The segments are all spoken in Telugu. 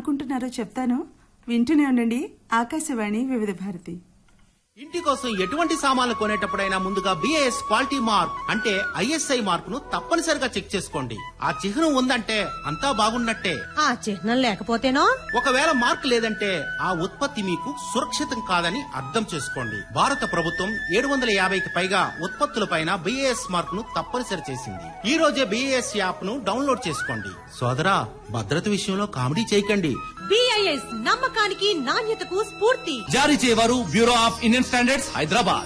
అనుకుంటున్నారో చెప్తాను వింటూనే ఉండండి ఆకాశవాణి వివిధ భారతి ఇంటి కోసం ఎటువంటి సామాన్లు కొనేటప్పుడైనా ముందుగా బిఐఎస్ క్వాలిటీ మార్క్ అంటే ఐఎస్ఐ మార్క్ ను తప్పనిసరిగా చెక్ చేసుకోండి ఆ చిహ్నం ఉందంటే అంతా బాగున్నట్టే ఆ చిహ్నం లేకపోతేనో ఒకవేళ మార్క్ లేదంటే ఆ ఉత్పత్తి మీకు సురక్షితం కాదని అర్థం చేసుకోండి భారత ప్రభుత్వం ఏడు వందల యాభైకి పైగా ఉత్పత్తులపైన బిఏఎస్ మార్క్ ను తప్పనిసరి చేసింది ఈ రోజే బిఏఎస్ యాప్ ను డౌన్లోడ్ చేసుకోండి సోదరా భద్రత విషయంలో కామెడీ చేయకండి బిఐఎస్ నమ్మకానికి నాణ్యతకు స్ఫూర్తి జారీ చేయవారు Bureau of Indian Standards Hyderabad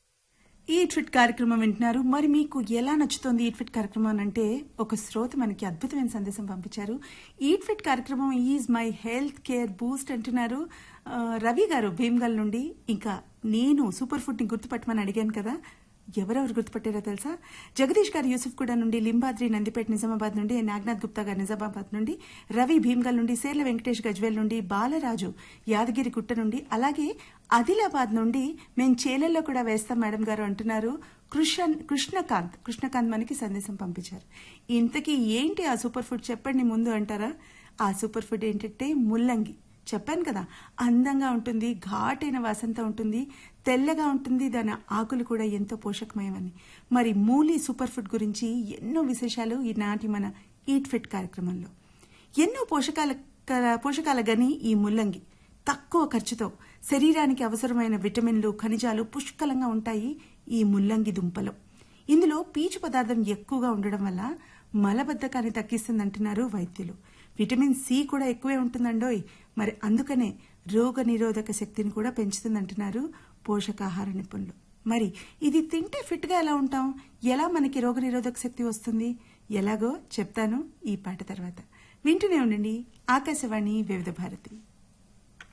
ఈ ట్విట్ కార్యక్రమం వింటున్నారు మరి మీకు ఎలా నచ్చుతోంది ఈ ట్విట్ కార్యక్రమం అని అంటే ఒక శ్రోత మనకి అద్భుతమైన సందేశం పంపించారు ఈ ట్విట్ కార్యక్రమం is my health care boost అంటున్నారు ఆ, రవి గారు భీమ్గల్ నుండి ఇంకా నేను సూపర్ ఫుడ్ ని గుర్తుపట్టమని అడిగాను కదా ఎవరెవరు గుర్తుపట్టారో తెలుసా జగదీష్ గారు యూసుఫ్ కూడా నుండి లింబాద్రి నందిపేట నిజామాబాద్ నుండి నాగనాథ్ గుప్తా గారు నిజామాబాద్ నుండి రవి భీమ్గల్ నుండి సేర్ల వెంకటేష్ గజ్వేల్ నుండి బాలరాజు యాదగిరి గుట్ట నుండి అలాగే ఆదిలాబాద్ నుండి మేము చేలల్లో కూడా వేస్తాం మేడం గారు అంటున్నారు కృష్ణ కృష్ణకాంత్ కృష్ణకాంత్ మనకి సందేశం పంపించారు ఇంతకీ ఏంటి ఆ సూపర్ ఫుడ్ చెప్పండి ముందు అంటారా ఆ సూపర్ ఫుడ్ ఏంటంటే ముల్లంగి చెప్పాను కదా అందంగా ఉంటుంది ఘాటైన వాసనతో ఉంటుంది తెల్లగా ఉంటుంది దాని ఆకులు కూడా ఎంతో పోషకమయమని మరి మూలీ సూపర్ ఫుడ్ గురించి ఎన్నో విశేషాలు ఈనాటి మన ఈట్ ఫిట్ కార్యక్రమంలో ఎన్నో పోషకాల పోషకాల గని ఈ ముల్లంగి తక్కువ ఖర్చుతో శరీరానికి అవసరమైన విటమిన్లు ఖనిజాలు పుష్కలంగా ఉంటాయి ఈ ముల్లంగి దుంపలో ఇందులో పీచు పదార్థం ఎక్కువగా ఉండడం వల్ల మలబద్ధకాన్ని తగ్గిస్తుందంటున్నారు వైద్యులు విటమిన్ సి కూడా ఎక్కువే ఉంటుందండోయ్ మరి అందుకనే రోగ నిరోధక శక్తిని కూడా పెంచుతుందంటున్నారు పోషకాహార నిపుణులు మరి ఇది తింటే ఫిట్ గా ఎలా ఉంటాం ఎలా మనకి రోగ నిరోధక శక్తి వస్తుంది ఎలాగో చెప్తాను ఈ పాట తర్వాత వింటూనే ఉండండి ఆకాశవాణి వివిధ భారతి